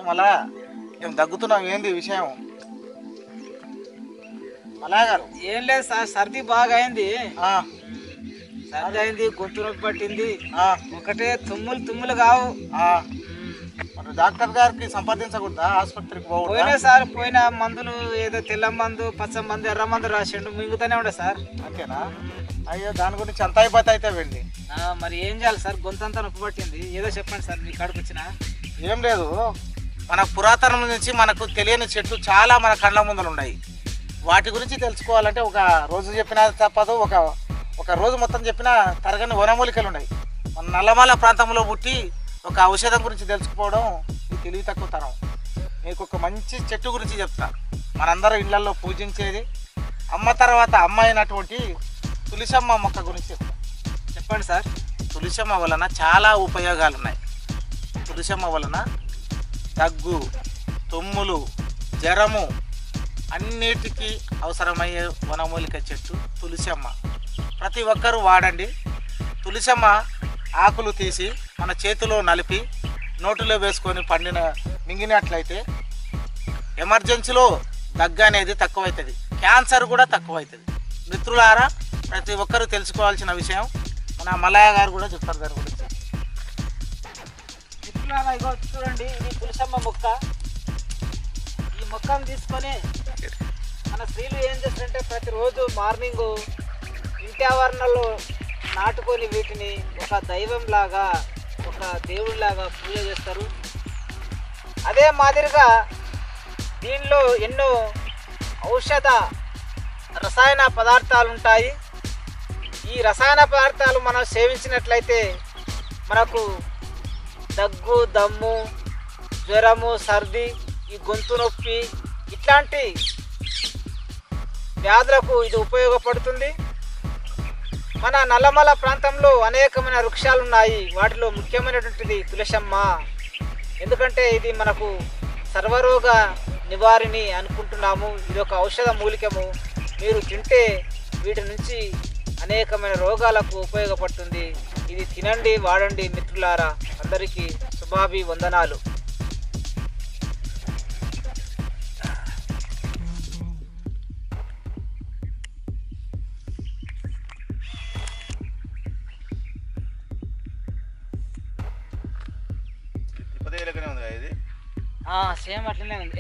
మళ్ళా ఏం దగ్గుతున్నాం ఏంది విషయం మలయ గారు ఏం లేదు సార్ సర్ది బాగా అయింది ఆ, సర్ది అయింది గొంతు నొప్పి పట్టింది ఆ, ఒకటే తుమ్ములు తుమ్ములు కావు ఆ. మరి డాక్టర్ గారికి సంప్రదించకూడదా ఆసుపత్రికి పోయినా పోకూడదా సార్ పోయిన మందులు ఏదో తెల్ల మందు పచ్చ మందు ఎర్ర మందు రాసిండు మింగుతూనే ఉండే సార్ అంతేనా అయ్యో దాని గురించి అంత అయిపోతే అయితే వెండి ఆ, మరి ఏం చేయాలి సార్ గొంతంతా నొప్పి పట్టింది ఏదో చెప్పండి సార్ మీ కాడికి వచ్చిన ఏం లేదు మన పురాతనం నుంచి మనకు తెలియని చెట్లు చాలా మన కళ్ళ ముందర ఉన్నాయి వాటి గురించి తెలుసుకోవాలంటే ఒక రోజు చెప్పినా తప్పదు ఒక ఒక రోజు మొత్తం చెప్పినా తరగని వనమూలికలు ఉన్నాయి మన నల్లమల ప్రాంతంలో పుట్టి ఒక ఔషధం గురించి తెలుసుకోవడం ఈ తెలివి తక్కువ తరం మీకు ఒక మంచి చెట్టు గురించి చెప్తా మనందరూ ఇళ్లలో పూజించేది అమ్మ తర్వాత అమ్మ అయినటువంటి తులసమ్మ మొక్క గురించి చెప్తా చెప్పండి సార్ తులసమ్మ వలన చాలా ఉపయోగాలు ఉన్నాయి తులసమ్మ వలన దగ్గు తుమ్ములు జ్వరము అన్నిటికీ అవసరమయ్యే వనమూలిక చెట్టు తులసమ్మ ప్రతి ఒక్కరూ వాడండి తులసమ్మ ఆకులు తీసి మన చేతిలో నలిపి నోటిలో వేసుకొని పండిన మింగినట్లయితే ఎమర్జెన్సీలో దగ్గు అనేది తక్కువవుతుంది క్యాన్సర్ కూడా తక్కువవుతుంది మిత్రులారా ప్రతి ఒక్కరూ తెలుసుకోవాల్సిన విషయం మన మలయ గారు కూడా చెప్తారు దాని గురించి మిత్రులారా ఇగో చూడండి ఇది తులసమ్మ మొక్క ఈ మొక్కను తీసుకొని మన స్త్రీలు ఏం చేస్తారంటే ప్రతిరోజు మార్నింగ్ ఇంటి ఆవరణలో నాటుకొని వీటిని ఒక దైవం లాగా ఒక దేవుడిలాగా పూజ చేస్తారు అదే మాదిరిగా దీనిలో ఎన్నో ఔషధ రసాయన పదార్థాలు ఉంటాయి ఈ రసాయన పదార్థాలు మనం సేవించినట్లయితే మనకు దగ్గు దమ్ము జ్వరము సర్ది ఈ గొంతు నొప్పి ఇట్లాంటి వ్యాధులకు ఇది ఉపయోగపడుతుంది మన నల్లమల ప్రాంతంలో అనేకమైన వృక్షాలు ఉన్నాయి వాటిలో ముఖ్యమైనటువంటిది తులసమ్మ ఎందుకంటే ఇది మనకు సర్వరోగ నివారిణి అనుకుంటున్నాము ఇది ఒక ఔషధ మూలికము మీరు తింటే వీటి నుంచి అనేకమైన రోగాలకు ఉపయోగపడుతుంది ఇది తినండి వాడండి మిత్రులారా అందరికీ శుభాభి వందనాలు తిరుపతి లెక్కనే ఉంది ఇది సేమ్ అట్లనే ఉంది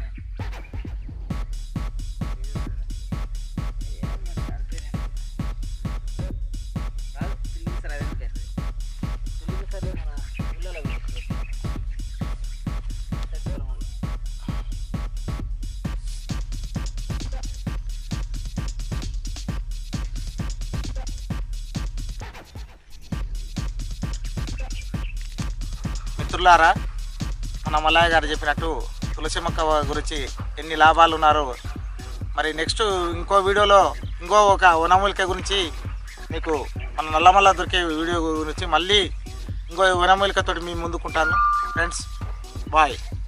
మిత్రులారా మన మల్లయ్య గారు చెప్పినట్టు తులసి మొక్క గురించి ఎన్ని లాభాలు ఉన్నారో మరి నెక్స్ట్ ఇంకో వీడియోలో ఇంకో ఒక వనమూలిక గురించి మీకు మన నల్లమల్ల దొరికే వీడియో గురించి మళ్ళీ ఇంకో వనమూలికతోటి మీ ముందుకుంటాను ఫ్రెండ్స్ బాయ్